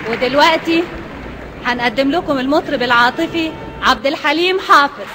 ودلوقتي هنقدم لكم المطرب العاطفي عبد الحليم حافظ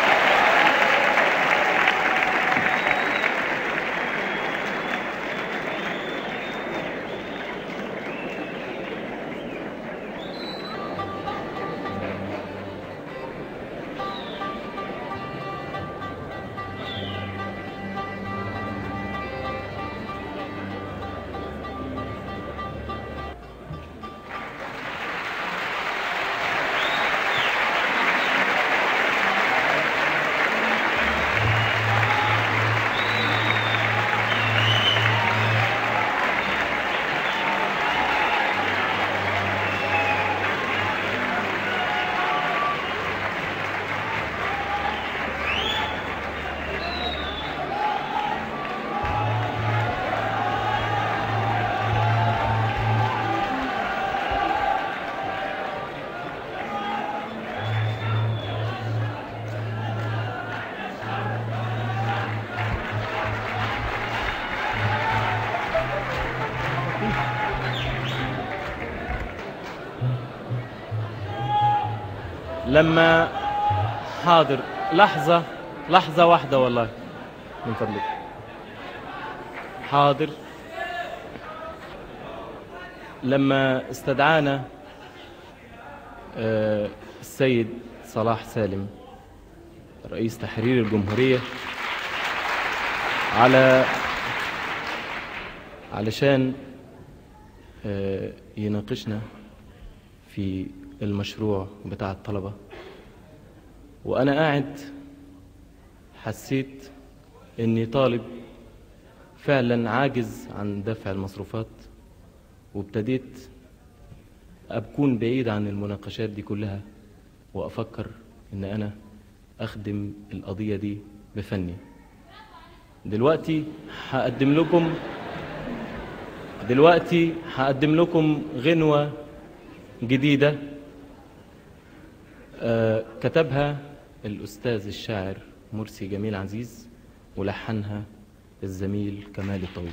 لما حاضر لحظة لحظة واحدة والله من فضلك حاضر لما استدعانا آه، السيد صلاح سالم رئيس تحرير الجمهورية على علشان آه، يناقشنا في المشروع بتاع الطلبة وأنا قاعد حسيت إني طالب فعلا عاجز عن دفع المصروفات وابتديت أكون بعيد عن المناقشات دي كلها وأفكر إن أنا أخدم القضية دي بفني دلوقتي هقدم لكم دلوقتي هقدم لكم غنوة جديدة آه، كتبها الأستاذ الشاعر مرسي جميل عزيز ولحنها الزميل كمال الطويل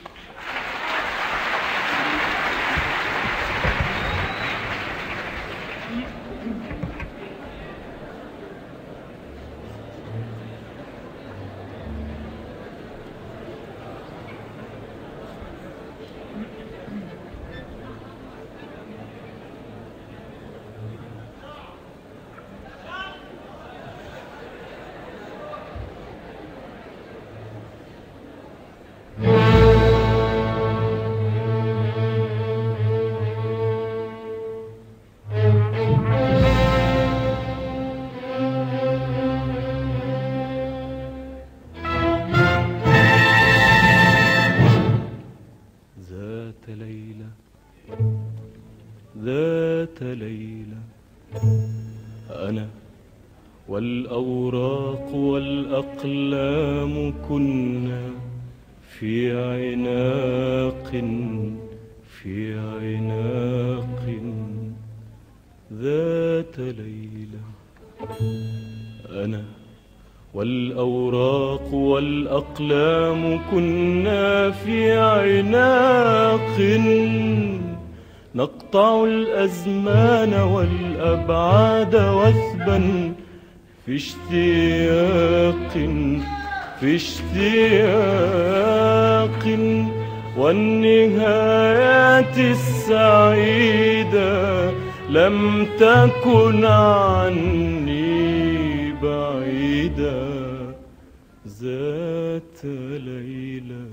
ذات ليلة ذات ليلة أنا والأوراق والأقلام كنا في عناق في عناق ذات ليلة أنا والأوراق والأقلام كنا في عناق نقطع الأزمان والأبعاد وثبا في اشتياق في اشتياق والنهايات السعيدة لم تكن عني بعيدة ذات ليلة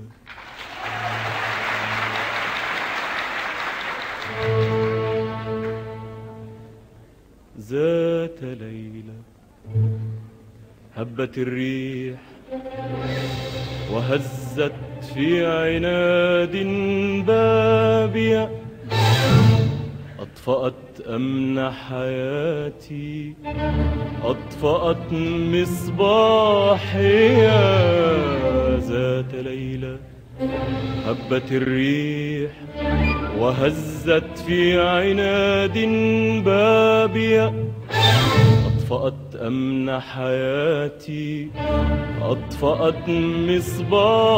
ذات ليلة هبت الريح وهزت في عناد بابيا أطفأت أمن حياتي أطفأت مصباحي ذات ليلة هبت الريح وهزت في عناد بابيا أطفأت أمن حياتي أطفأت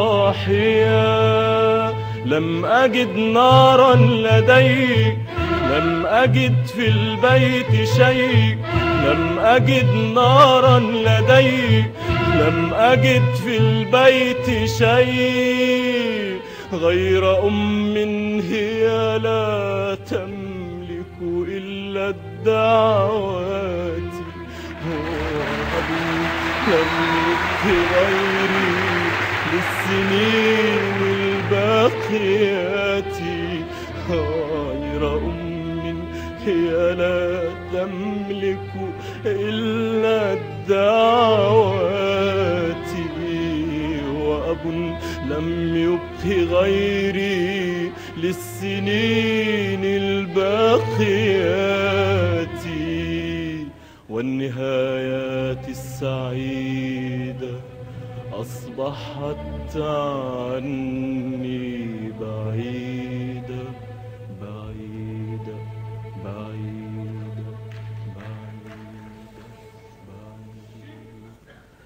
مصباحي لم أجد نارا لدي لم أجد في البيت شيء لم أجد نارا لدي لم أجد في البيت شيء غير أم هي لا تملك إلا الدعوات وأبي لم يبق غيري للسنين الباقيات غير أم هي لا تملك إلا الدعوات وأب لم يبق غيري للسنين الباقيات والنهايات السعيدة أصبحت عني بعيدة بعيدة بعيدة بعيدة بعيدة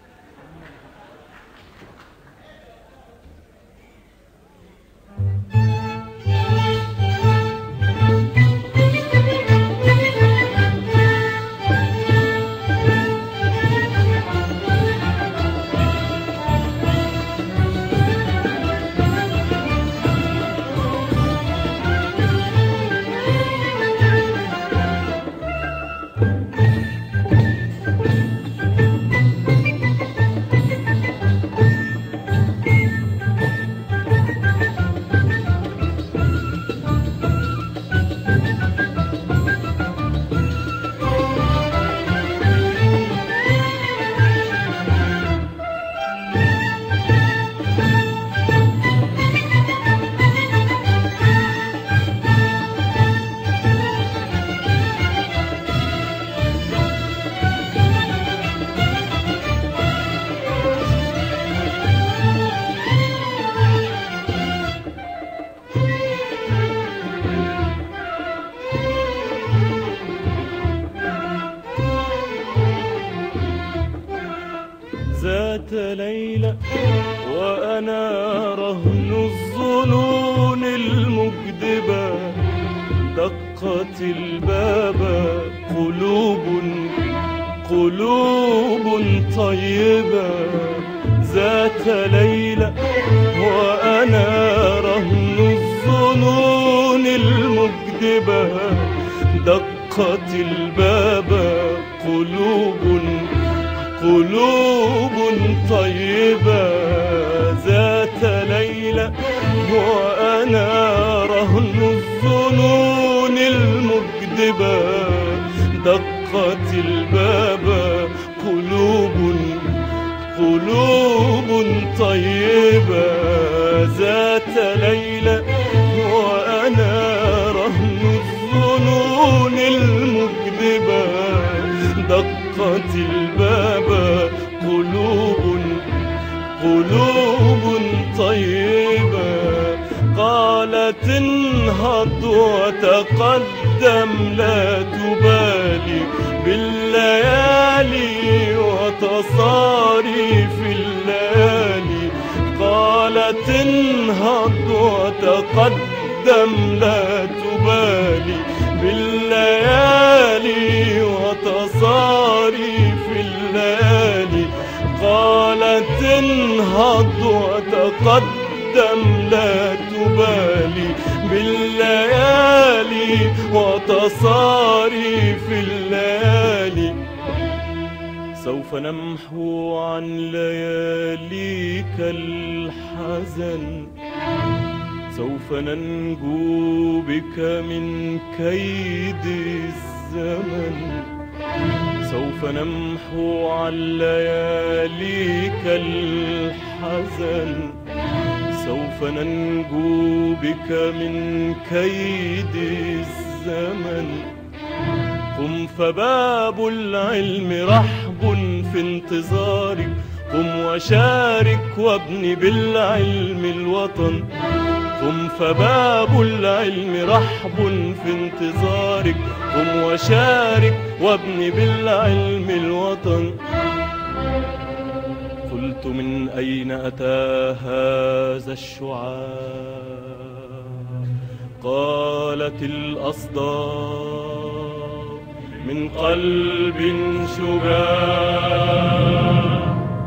ذات ليلة وأنا رهن الظنون المكذبة دقت الباب قلوب قلوب طيبة ذات ليلة وأنا رهن الظنون المكذبة دقت الباب قلوب قلوب طيبة ذات ليلة وأنا رهن الظنون المكذبة دقت الباب قلوب قلوب طيبة ذات ليلة وأنا رهن الظنون المكذبة دقت الباب قلوب قلوب طيبة قالت انهض وتقدم لا تبالي بالليالي وتصاريف الليالي قالت انهض وتقدم لا تبالي بالليالي وتصاريف الليالي قالت انهض وتقدم لا تبالي بالليالي وتصاريف الليالي سوف نمحو عن لياليك الحزن سوف ننجو بك من كيد الزمن سوف نمحو عن لياليك الحزن سوف ننجو بك من كيد الزمن قم فباب العلم رحب في انتظارك قم وشارك وابن بالعلم الوطن قم فباب العلم رحب في انتظارك قم وشارك وابن بالعلم الوطن قلت من أين أتى هذا الشعاع قالت الأصداء من قلب شجاع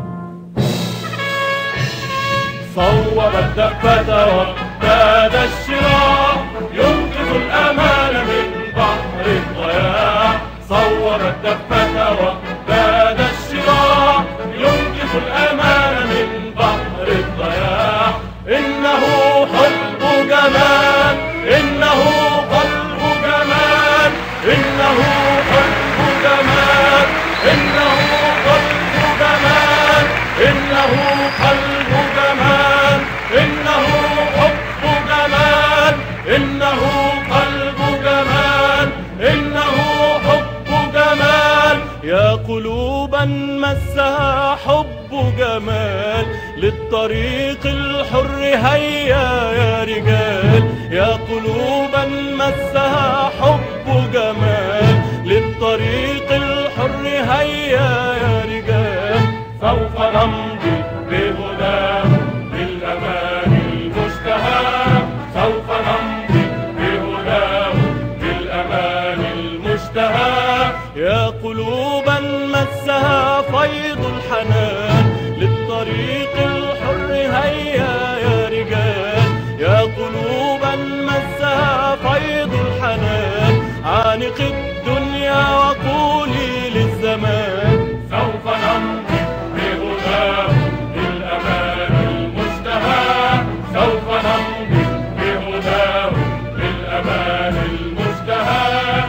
صوب الدفة وابتاد الشراع ينقذ الأمان من بحر الضياع صوب الدفة وابتاد الشراع ينقذ الأمان من بحر الضياع إنه حب جمال إنه قلب جمال إنه حب جمال إنه قلب جمال إنه قلب جمال إنه حب جمال إنه قلب جمال إنه حب جمال يا قلوبا مسها حب جمال للطريق الحر هيا يا رجال يا قلوبا مسها حب جمال للطريق الحر هيا يا رجال سوف نمضي بهداه للأمان المشتهى سوف نمضي بهداه للأمان المشتهى يا قلوبا مسها فيض الحنان للطريق الحر هيا يا رجال يا قلوبا مسها فيض الحنان عانق الدنيا وقولي للزمان سوف نمضي بهداه للأمان المشتهى سوف نمضي بهداه للأمان المشتهى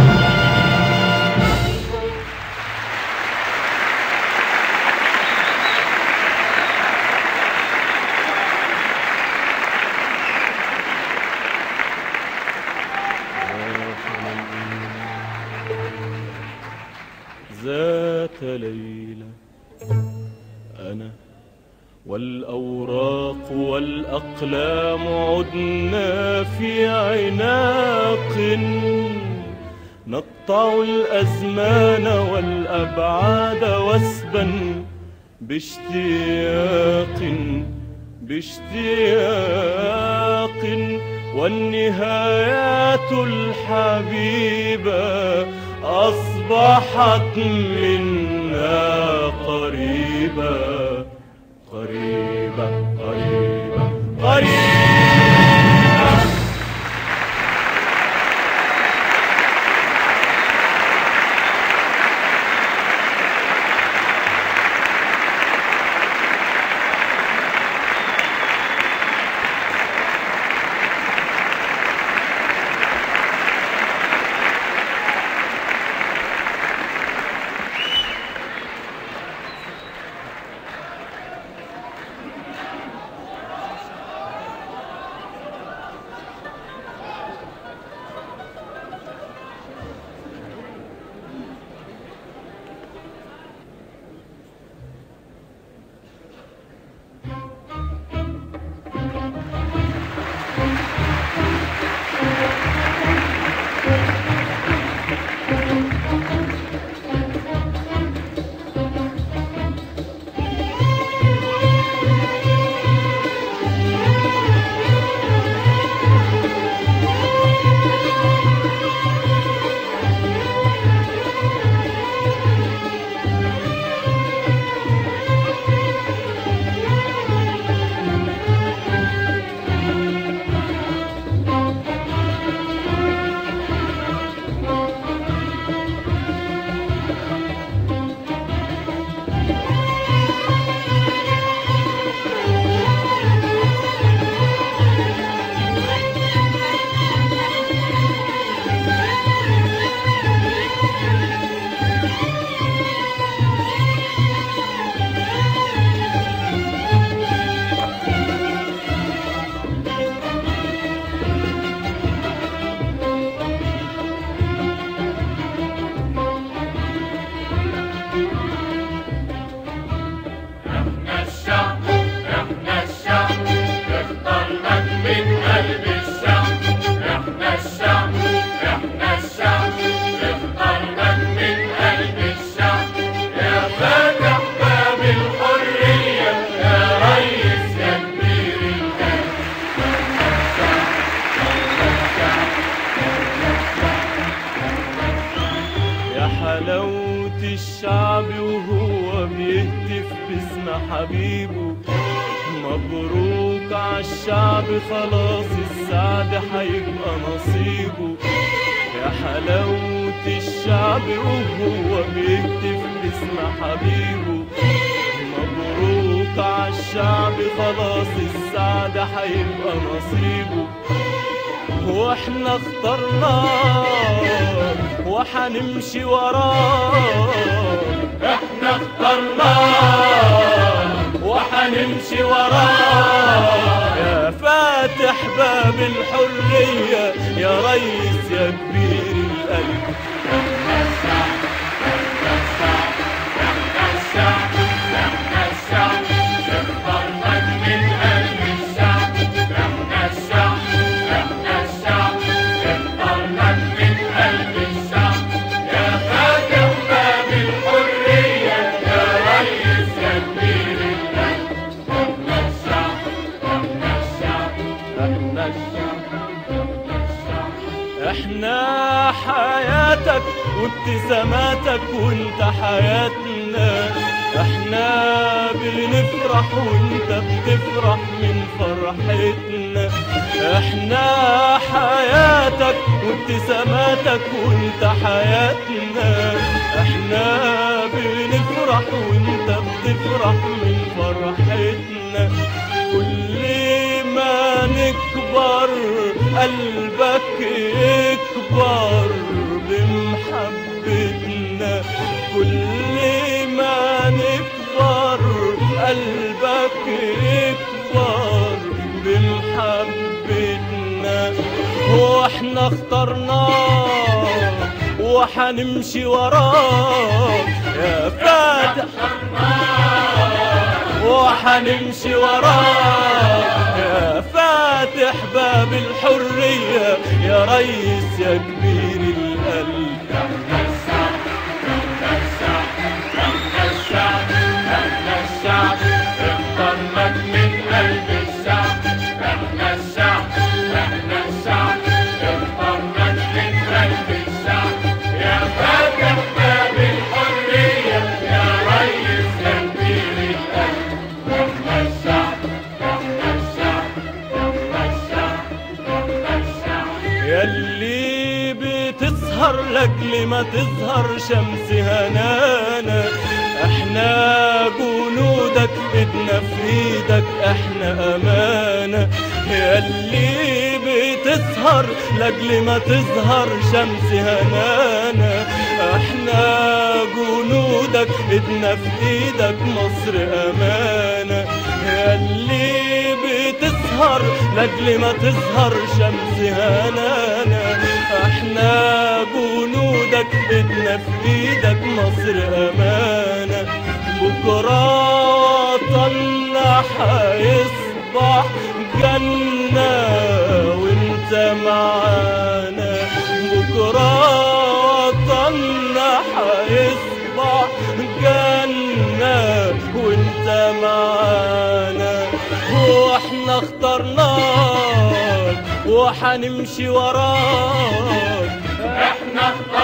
ذات ليلة أنا والأوراق والأقلام عدنا في عناق نقطع الأزمان والأبعاد وسبا باشتياق باشتياق والنهايات الحبيبة أصبحت منا قريبة قريبة قريبة قريبة مبروك عالشعب خلاص السعد هيبقى نصيبه يا حلاوة الشعب وهو بيكتب اسم حبيبه مبروك عالشعب خلاص السعد هيبقى نصيبه واحنا اخترناه وحنمشي وراه احنا اخترناه وحنمشي وراه يا فاتح باب الحرية يا ريس يا كبير القلب احنا احنا حياتك وابتساماتك وانت حياتنا احنا بنفرح وانت بتفرح من فرحتنا احنا حياتك وابتساماتك وانت حياتنا احنا بنفرح وانت بتفرح من فرحتنا كل ما نكبر قلبك يكبر بمحبتنا كل ما نكبر قلبك يكبر بمحبتنا واحنا اخترناك وحنمشي وراك يا فاتح وحنمشي وراك يا فاتح باب الحرية يا ريس يا كبير القلب اخترناك من قلب الشعب احنا الشعب احنا الشعب اخترناك من قلب الشعب يا فاتح باب الحرية يا ريس يا كبير القلب احنا الشعب احنا الشعب احنا الشعب احنا الشعب ياللي بتسهر لاجل ما تظهر شمس هنانا احنا جنودك ايدنا في ايدك احنا امانة ياللي بتسهر لاجل ما تظهر شمس هنانا احنا جنودك ايدنا في ايدك مصر امانة ياللي بتسهر لاجل ما تظهر شمس هنانا احنا جنودك ايدنا في ايدك مصر امانة بكرة وطننا حيصبح جنة وانت معانا بكرة وطننا حيصبح جنة وانت معانا واحنا اخترناك وحنمشي وراك احنا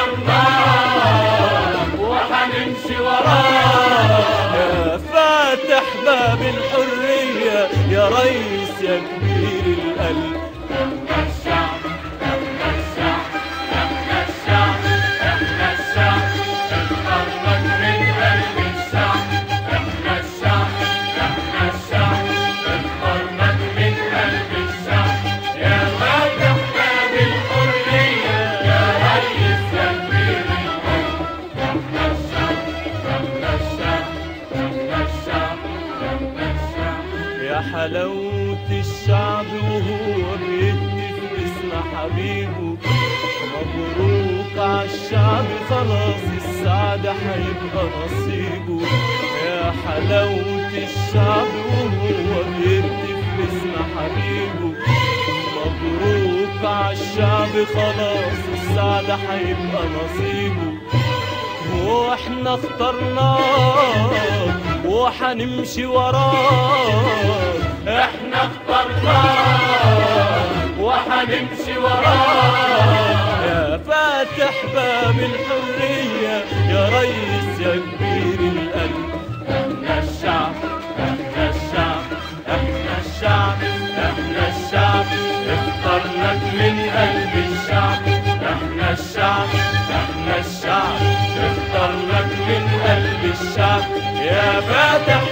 اخترناك وحنمشي وراك يا فاتح باب الحرية يا ريس يا كبير القلب احنا الشعب احنا الشعب احنا الشعب احنا الشعب اخترناك من قلب الشعب احنا الشعب احنا الشعب اخترناك من قلب الشعب يا فاتح باب الحرية يا ريس يا كبير القلب احنا الشعب احنا الشعب احنا الشعب احنا الشعب يا حلاوة الشعب وهو بيهتف باسم حبيبه مبروك عالشعب خلاص السعد هيبقى نصيبه يا حلاوة الشعب وهو بيهتف باسم حبيبه مبروك عالشعب خلاص السعد هيبقى نصيبه واحنا اخترناك وحنمشي وراك احنا اخترناك وحنمشي وراك يا فاتح باب الحرية يا ريس يا كبير القلب احنا الشعب احنا الشعب احنا الشعب احنا الشعب اختار لك من قلب الشعب احنا الشعب احنا الشعب اختار لك من قلب الشعب يا فاتح